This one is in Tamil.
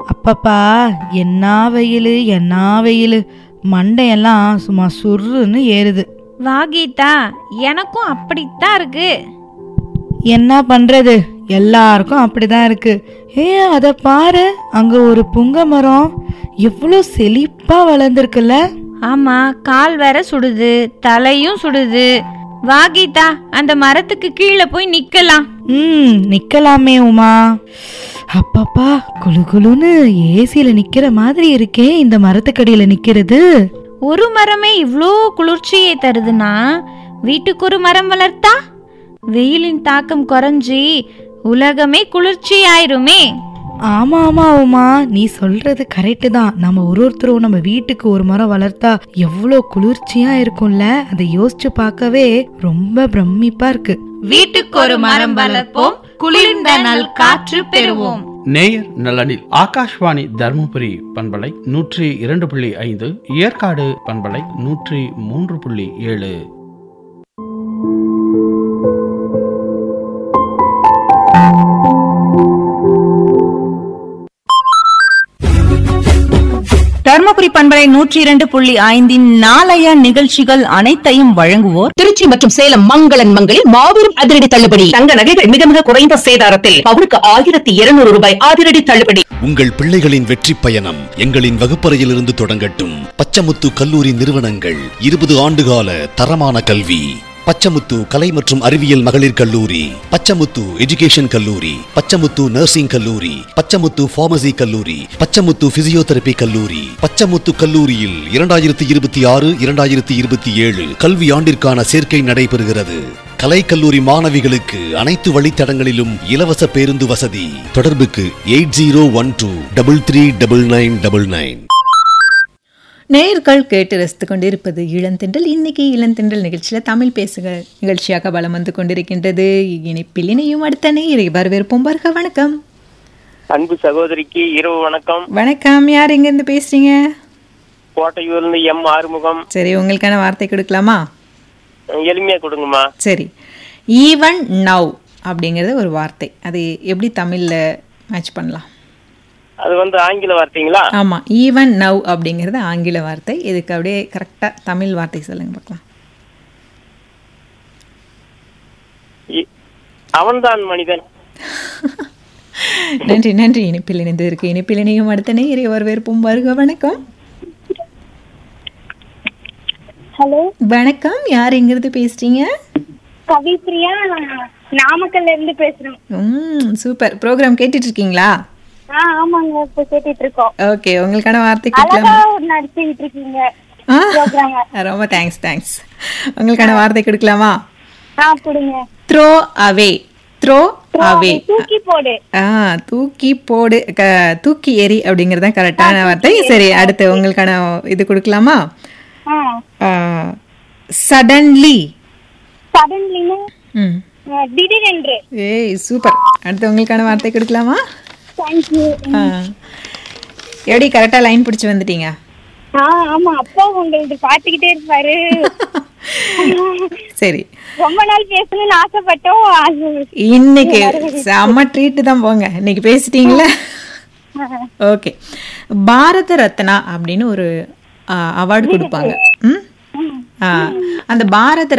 அப்பப்பா என்ன வெயில் என்ன வெயில் மண்டையெல்லாம் சும்மா சுருன்னு ஏறுது வா கீதா எனக்கும் அப்படித்தான் இருக்கு என்ன பண்றது எல்லாருக்கும் அப்படிதான் இருக்கு ஏ அத பாரு அங்க ஒரு புங்க மரம் எவ்வளோ செழிப்பா வளர்ந்துருக்குல்ல ஆமா கால் வேற சுடுது தலையும் சுடுது வா கீதா அந்த மரத்துக்கு கீழே போய் நிக்கலாம் ம் நிக்கலாமே உமா அப்பப்பா குளு குளுன்னு ஏசியில நிக்கிற மாதிரி இருக்கே இந்த மரத்துக்கடியில நிக்கிறது ஒரு மரமே இவ்ளோ குளிர்ச்சியை தருதுன்னா வீட்டுக்கு ஒரு மரம் வளர்த்தா வெயிலின் தாக்கம் குறைஞ்சி உலகமே குளிர்ச்சி ஆயிருமே ஆமா ஆமா உமா நீ சொல்றது கரெக்டு தான் நம்ம ஒரு ஒருத்தரும் நம்ம வீட்டுக்கு ஒரு மரம் வளர்த்தா எவ்வளோ குளிர்ச்சியா இருக்கும்ல அதை யோசிச்சு பார்க்கவே ரொம்ப பிரமிப்பா இருக்கு வீட்டுக்கு ஒரு மரம் வளர்ப்போம் குளிர்ந்த நல் காற்று பெறுவோம் நேயர் நலனில் ஆகாஷ்வாணி தர்மபுரி பண்பலை நூற்றி இரண்டு புள்ளி ஐந்து ஏற்காடு பண்பலை நூற்றி மூன்று புள்ளி ஏழு தர்மபுரி பண்பலை நூற்றி இரண்டு புள்ளி ஐந்தின் நாளைய நிகழ்ச்சிகள் அனைத்தையும் வழங்குவோர் திருச்சி மற்றும் சேலம் மங்களன் மங்களில் மாபெரும் அதிரடி தள்ளுபடி தங்க நகைகள் மிக மிக குறைந்த சேதாரத்தில் பவுனுக்கு ஆயிரத்தி இருநூறு ரூபாய் அதிரடி தள்ளுபடி உங்கள் பிள்ளைகளின் வெற்றி பயணம் எங்களின் வகுப்பறையிலிருந்து தொடங்கட்டும் பச்சமுத்து கல்லூரி நிறுவனங்கள் இருபது ஆண்டுகால தரமான கல்வி பச்சமுத்து கலை மற்றும் அறிவியல் மகளிர் கல்லூரி பச்சமுத்து எஜுகேஷன் கல்லூரி பச்சமுத்து நர்சிங் கல்லூரி பச்சமுத்து பார்மசி கல்லூரி பச்சமுத்து பிசியோதெரபி கல்லூரி பச்சமுத்து கல்லூரியில் இரண்டாயிரத்தி இருபத்தி ஆறு இரண்டாயிரத்தி இருபத்தி ஏழு கல்வி ஆண்டிற்கான சேர்க்கை நடைபெறுகிறது கலைக்கல்லூரி மாணவிகளுக்கு அனைத்து வழித்தடங்களிலும் இலவச பேருந்து வசதி தொடர்புக்கு eight zero one two double three double nine double nine நேயர்கள் கேட்டு ரசித்துக் கொண்டிருப்பது இளந்தென்றல் இன்னைக்கு இளந்தென்றல் நிகழ்ச்சியில் தமிழ் பேசுக நிகழ்ச்சியாக பலம் வந்து கொண்டிருக்கின்றது இணைப்பில் இணையும் அடுத்த நேயரை வரவேற்போம் வருக வணக்கம் அன்பு சகோதரிக்கு இரவு வணக்கம் வணக்கம் யார் எங்கேருந்து பேசுறீங்க கோட்டையூர்ந்து எம் ஆறுமுகம் சரி உங்களுக்கான வார்த்தை கொடுக்கலாமா எளிமையா கொடுங்கம்மா சரி ஈவன் நவ் அப்படிங்கிறது ஒரு வார்த்தை அது எப்படி தமிழில் மேட்ச் பண்ணலாம் அது வந்து ஆங்கில வார்த்தைங்களா ஆமாம் ஈவன் நவ் அப்படிங்கிறது ஆங்கில வார்த்தை இதுக்கு அப்படியே கரெக்டாக தமிழ் வார்த்தை சொல்லுங்க பார்க்கலாம் இ- அவன்தான் மனிதன் நன்றி நன்றி இணைப்பில் இணைந்ததற்கு இணைப்பில் இணையும் அடுத்த நேயரை வரவேற்போம் வருக வணக்கம் ஹலோ வணக்கம் யார் எங்கிருந்து பேசுறீங்க கவிப்ரியா நாமக்கல்ல இருந்து பேசுறோம் ம் சூப்பர் ப்ரோக்ராம் கேட்டுட்டு இருக்கீங்களா ஆ ஆமாங்க இப்ப கேட்டுட்டு இருக்கோம் ஓகே உங்களுக்கான வார்த்தை அழகா கொடுக்கலாமா நடிச்சுக்கிட்டு இருக்கீங்க ஆ, program அ. ரொம்ப தேங்க்ஸ் தேங்க்ஸ் உங்களுக்கான வார்த்தை கொடுக்கலாமா ஆ கொடுங்க த்ரோ அவே த்ரோ அவே தூக்கி போடு ஆ தூக்கி போடு க- தூக்கி எறி அப்படிங்கிறது தான் கரெக்டான வார்த்தை சரி அடுத்து உங்களுக்கான இது கொடுக்கலாமா ஆ சடன்லி சடன்லின்னு ம் திடீரென்று ஏய் சூப்பர் அடுத்து உங்களுக்கான வார்த்தை கொடுக்கலாமா தேங்க்யூ ஆ. எப்படி கரெக்டாக லைன் பிடிச்சி வந்துட்டீங்க ஆ ஆமா அப்பா உங்களுக்கு பாத்துக்கிட்டே இருப்பாரு சரி ரொம்ப நாள் பேசணும்னு ஆசைப்பட்டோம் அது இன்னைக்கு செம்ம ட்ரீட்டு தான் போங்க இன்னைக்கு பேசிட்டீங்களா ஓகே பாரத ரத்னா அப்படின்னு ஒரு அவார்டு கொடுப்பாங்க ம் ஆ, அந்த பாரத